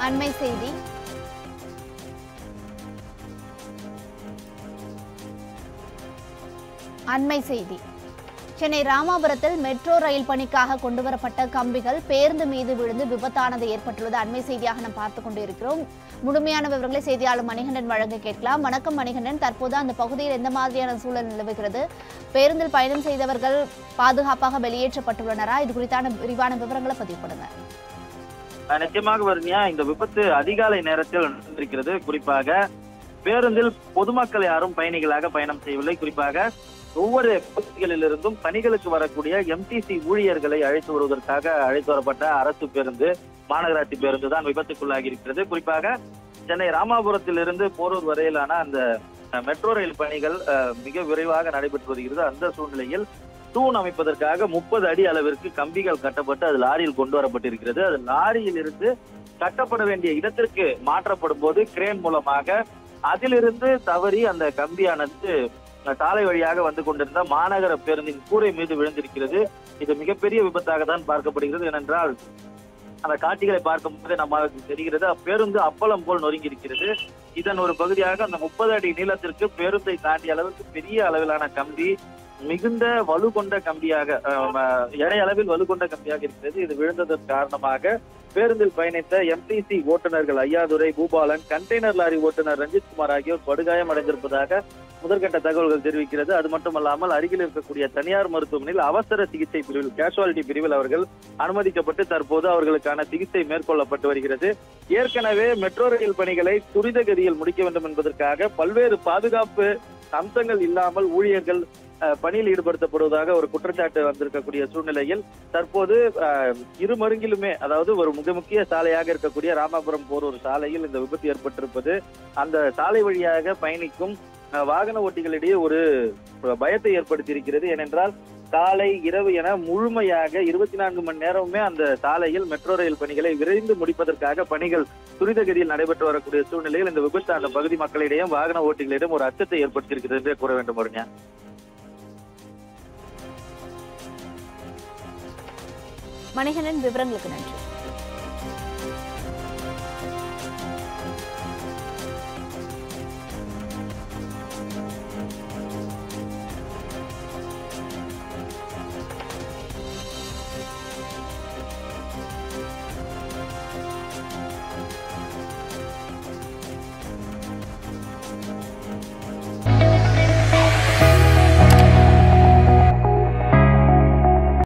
அண்மை செய்தி அண்மை செய்தி சென்னை ராமாபுரத்தில் மெட்ரோ ரயில் பணிக்காக கொண்டுவரப்பட்ட கம்பிகள் பேருந்து மீது விழுந்து விபத்தானது ஏற்பட்டுள்ளது அண்மை செய்தியாக நாம் பார்த்துக் கொண்டு இருக்கிறோம் முழுமையான விவரங்களை செய்தியாளர் மணிகண்டன் வழங்க கேட்கலாம் வணக்கம் மணிகண்டன் தற்போது அந்த பகுதியில் எந்த மாதிரியான சூழல் நிலவுகிறது பேருந்தில் பயணம் செய்தவர்கள் பாதுகாப்பாக வெளியேற்றப்பட்டுள்ளனரா இது குறித்தான விரிவான விவரங்களை பதிவு பண்ணுங்க அஹ் நிச்சயமாக வருணியா இந்த விபத்து அதிகாலை நேரத்தில் நடந்திருக்கிறது குறிப்பாக பேருந்தில் பொதுமக்கள் யாரும் பயணிகளாக பயணம் செய்யவில்லை குறிப்பாக ஒவ்வொரு பகுதிகளிலிருந்தும் பணிகளுக்கு வரக்கூடிய எம்டிசி ஊழியர்களை அழைத்து வருவதற்காக அழைத்து வரப்பட்ட அரசு பேருந்து மாநகராட்சி பேருந்து தான் விபத்துக்குள்ளாகி இருக்கிறது குறிப்பாக சென்னை ராமாபுரத்திலிருந்து போரூர் வரையிலான அந்த அஹ், மெட்ரோ ரயில் பணிகள் அஹ், மிக விரைவாக நடைபெற்று வருகிறது அந்த சூழ்நிலையில் தூண் அமைப்பதற்காக முப்பது அடி அளவிற்கு கம்பிகள் கட்டப்பட்டு அது லாரியில் கொண்டு வரப்பட்டிருக்கிறது அது லாரியில் இருந்து கட்டப்பட வேண்டிய இடத்திற்கு மாற்றப்படும் போது கிரேன் மூலமாக அதிலிருந்து தவறி அந்த கம்பியானது அஹ், சாலை வழியாக வந்து கொண்டிருந்த மாநகர பேருந்தின் கூரை மீது விழுந்திருக்கிறது இது மிகப்பெரிய விபத்தாக தான் பார்க்கப்படுகிறது ஏனென்றால் அந்த காட்சிகளை பார்க்கும்போது நமக்கு தெரிகிறது பேருந்து அப்பளம் போல் நொறுங்கி இருக்கிறது இதன் ஒரு பகுதியாக அந்த முப்பது அடி நீளத்திற்கு பேருந்தை தாண்டிய அளவுக்கு பெரிய அளவிலான கம்பி மிகுந்த வலு கொண்ட கம்பியாக அஹ், அஹ், எடை அளவில் வலு கொண்ட கம்பியாக இருக்கிறது இது விழுந்ததன் காரணமாக பேருந்தில் பயணித்த எம்டிசி ஓட்டுநர்கள் ஐயாதுரை பூபாலன் கண்டெய்னர் லாரி ஓட்டுநர் ரஞ்சித் குமார் ஆகியோர் படுகாயம் அடைந்திருப்பதாக முதற்கட்ட தகவல்கள் தெரிவிக்கிறது அது மட்டுமல்லாமல் அருகில் இருக்கக்கூடிய தனியார் மருத்துவமனையில் அவசர சிகிச்சை பிரிவில் கேஷுவாலிட்டி பிரிவில் அவர்கள் அனுமதிக்கப்பட்டு தற்போது அவர்களுக்கான சிகிச்சை மேற்கொள்ளப்பட்டு வருகிறது ஏற்கனவே மெட்ரோ ரயில் பணிகளை துரித கதியில் முடிக்க வேண்டும் என்பதற்காக பல்வேறு பாதுகாப்பு அம்சங்கள் இல்லாமல் ஊழியர்கள் அஹ், பணியில் ஈடுபடுத்தப்படுவதாக ஒரு குற்றச்சாட்டு வந்திருக்கக்கூடிய சூழ்நிலையில் தற்போது அஹ், இரு மருங்கிலுமே அதாவது ஒரு மிக முக்கிய சாலையாக இருக்கக்கூடிய ராமாபுரம் போரூர் சாலையில் இந்த விபத்து ஏற்பட்டிருப்பது அந்த சாலை வழியாக பயணிக்கும் அஹ், வாகன ஓட்டிகளிடையே ஒரு பயத்தை ஏற்படுத்தி இருக்கிறது ஏனென்றால் காலை இரவு என முழுமையாக இருபத்தி நான்கு மணி நேரமுமே அந்த சாலையில் மெட்ரோ ரயில் பணிகளை விரைந்து முடிப்பதற்காக பணிகள் துரிதகதியில் நடைபெற்று வரக்கூடிய சூழ்நிலையில் இந்த விபத்து அந்த பகுதி மக்களிடையும் வாகன ஓட்டிகளிடம் ஒரு அச்சத்தை ஏற்படுத்தியிருக்கிறது என்றே கூற வேண்டும் வருங்க மணிகண்டன் விவரங்களுக்கு நன்றி